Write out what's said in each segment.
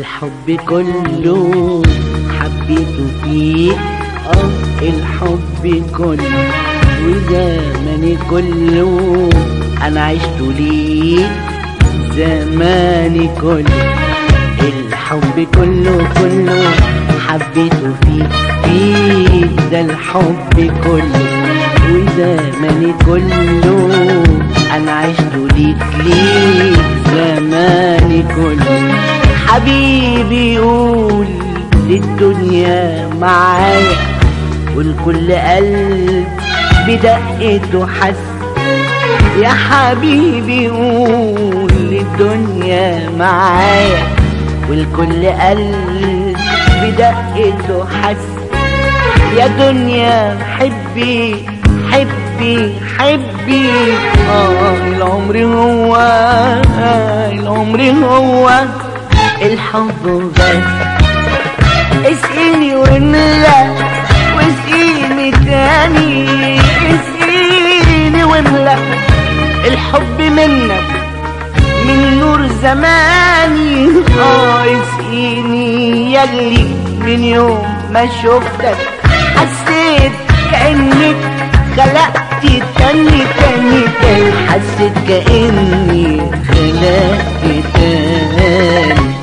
الحب كله حبيته فيك اه الحب كله وزماني كله انا عشت ليك زماني كله الحب كله كله حبيته فيك فيك ده الحب كله وزماني كله انا عشت ليك ليك زماني كله حبيبي قول للدنيا معايا والكل قلب بدقته حس يا حبيبي قول للدنيا معايا والكل قلب بدقته حس يا دنيا حبي حبي حبي اه العمر هو العمر هو الحب بس اسقيني واملا واسقيني تاني اسقيني واملا الحب منك من نور زماني اه اسقيني يلي من يوم ما شفتك حسيت كأنك خلقت تاني تاني تاني حسيت كأني خلقت تاني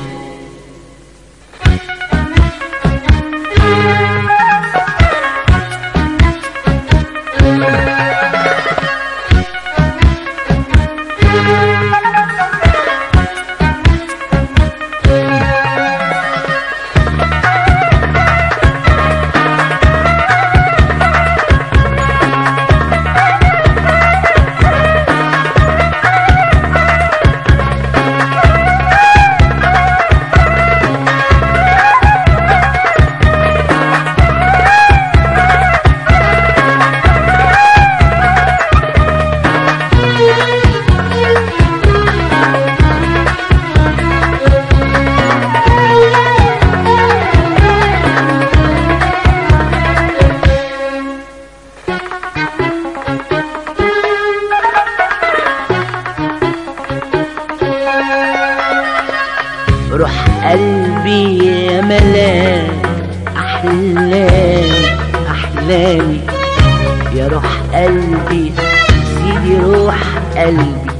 روح قلبي يا ملاك أحلام أحلامي يا روح قلبي سيدي روح قلبي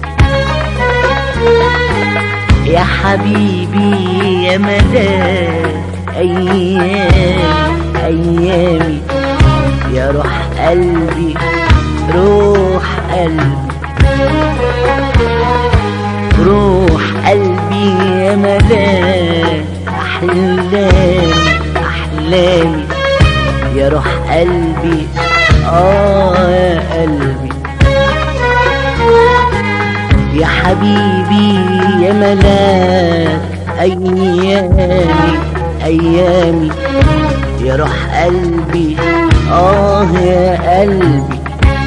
يا حبيبي يا ملاك أيامي أيامي يا روح قلبي روح قلبي روح قلبي يا ملاك أحلامي أحلامي يا روح قلبي آه يا قلبي يا حبيبي يا ملاك أيامي أيامي يا روح قلبي آه يا قلبي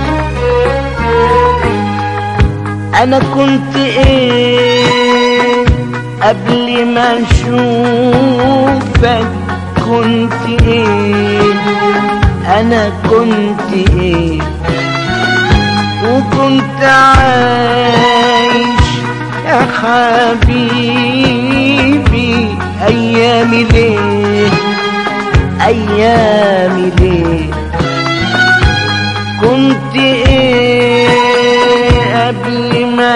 انا كنت ايه قبل ما اشوفك كنت ايه انا كنت ايه وكنت عايش يا حبيبي ايامي ليه ايامي ليه كنت ايه قبل ما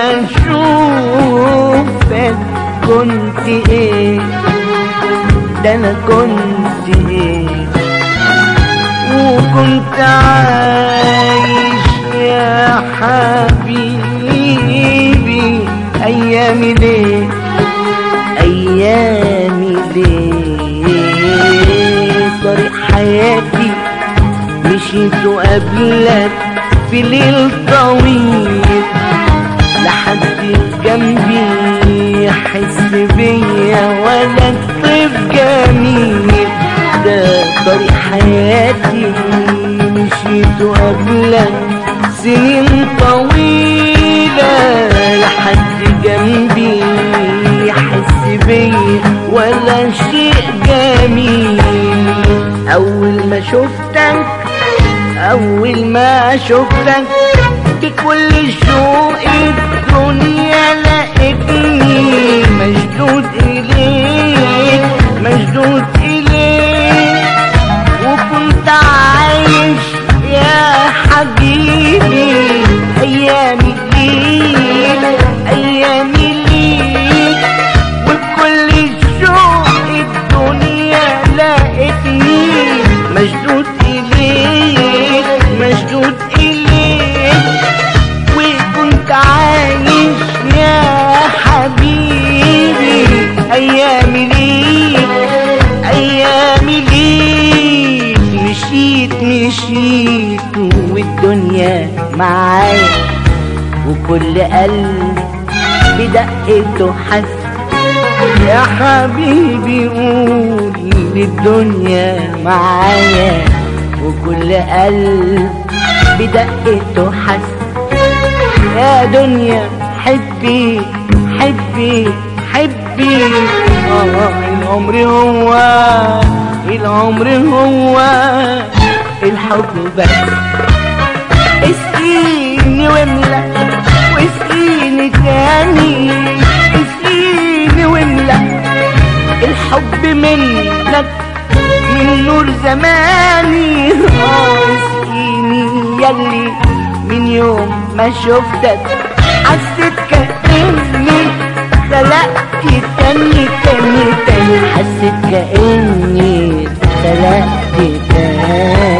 اشوفك كنت ايه ده انا كنت ايه وكنت عايش يا حبيبي ايامي ليه ايامي ليه طريق حياتي مشيت قبلك في ليل طويل لحد جنبي يحس بيا ولا طيف جميل ده طريق حياتي مشيت قبلك سنين طويلة لحد جنبي يحس بيا ولا شيء جميل أول ما شفتك أول ما شفتك بكل شوق الدنيا لقيتني مشدود إليك وكل قلب بدقته حس يا حبيبي قول للدنيا معايا وكل قلب بدقته حس يا دنيا حبي حبي حبي آه العمر هو العمر هو الحب بس اسقيني واملى واسقيني تاني اسقيني واملى الحب منك من نور زماني اه اسقيني يلي من يوم ما شفتك حسيت كأني خلقت تاني تاني تاني حسيت كأني خلقت تاني